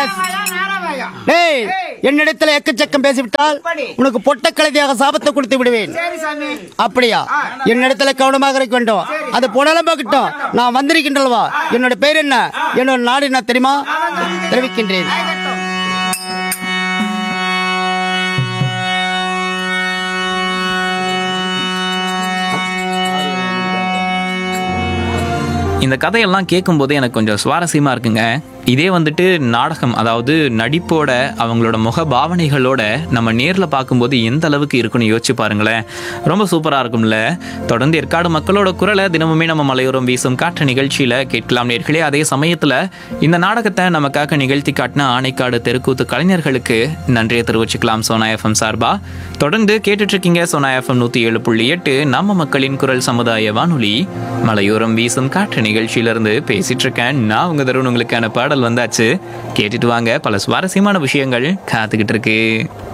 S டேய் என்னிடத்துல எக்கச்சக்கம் பேசிவிட்டால் உனக்கு பொட்ட கழுதியாக சாபத்தை கொடுத்து விடுவேன் சரி சாமி அப்படியா என்னிடத்துல கவனமாக இருக்க வேண்டும் அது புனலம் பார்க்கட்டும் நான் வந்திருக்கின்றல்வா என்னோட பேர் என்ன என்னோட நாடு என்ன தெரியுமா தெரிவிக்கின்றேன் இந்த கதையெல்லாம் கேட்கும்போது எனக்கு கொஞ்சம் சுவாரஸ்யமா இருக்குங்க இதே வந்துட்டு நாடகம் அதாவது நடிப்போட அவங்களோட முக பாவனைகளோட நம்ம நேரில் பார்க்கும்போது எந்த அளவுக்கு இருக்குன்னு யோசிச்சு பாருங்களேன் ரொம்ப சூப்பராக இருக்கும்ல தொடர்ந்து ஏற்காடு மக்களோட குரலை தினமுமே நம்ம மலையோரம் வீசும் காற்று நிகழ்ச்சியில் கேட்கலாம் நேர்களே அதே சமயத்தில் இந்த நாடகத்தை நமக்காக நிகழ்த்தி காட்டின ஆணைக்காடு தெருக்கூத்து கலைஞர்களுக்கு நன்றியை தெரிவிச்சுக்கலாம் சோனா எஃப்எம் சார்பா தொடர்ந்து கேட்டுட்டு இருக்கீங்க சோனா எஃப்எம் நூற்றி ஏழு புள்ளி எட்டு நம்ம மக்களின் குரல் சமுதாய வானொலி மலையோரம் வீசும் காற்று நிகழ்ச்சியிலிருந்து பேசிட்டு இருக்கேன் நான் உங்க தருண் உங்களுக்கான பாடல் வந்தாச்சு கேட்டுட்டு வாங்க பல சுவாரஸ்யமான விஷயங்கள் காத்துக்கிட்டு இருக்கு